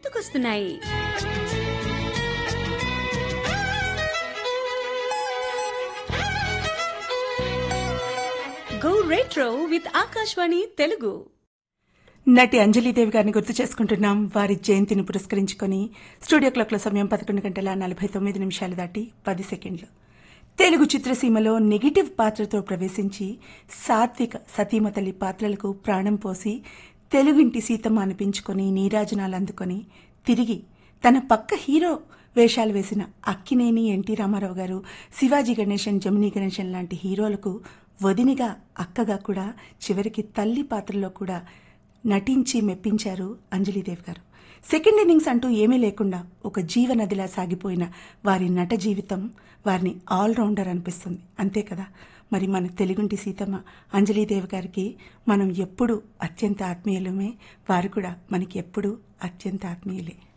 గుర్తుకొస్తున్నాయి go retro with Akashvani Telugu నటి అంజలీదేవి గారిని గుర్తు చేసుకుంటున్నాం వారి జయంతిని పురస్కరించుకొని స్టూడియో క్లాక్ల సమయం పదకొండు గంటల నలభై తొమ్మిది నిమిషాలు దాటి పది సెకండ్లు తెలుగు చిత్రసీమలో నెగిటివ్ పాత్రతో ప్రవేశించి సాత్విక సతీమతలి పాత్రలకు ప్రాణం పోసి తెలుగింటి సీతమ్మ అనిపించుకొని నీరాజనాలు అందుకొని తిరిగి తన పక్క హీరో వేషాలు వేసిన అక్కినేని ఎన్టీ రామారావు గారు శివాజీ గణేశన్ జమినీ గణేశన్ లాంటి హీరోలకు వదినిగా అక్కగా కూడా చివరికి తల్లి పాత్రలో కూడా నటించి మెప్పించారు అంజలీదేవి గారు సెకండ్ ఇన్నింగ్స్ అంటూ ఏమీ లేకుండా ఒక జీవనదిలా సాగిపోయిన వారి నట జీవితం వారిని ఆల్రౌండర్ అనిపిస్తుంది అంతే కదా మరి మన తెలుగుంటి సీతమ్మ అంజలీదేవి గారికి మనం ఎప్పుడూ అత్యంత ఆత్మీయులమే వారు కూడా మనకి ఎప్పుడూ అత్యంత ఆత్మీయులే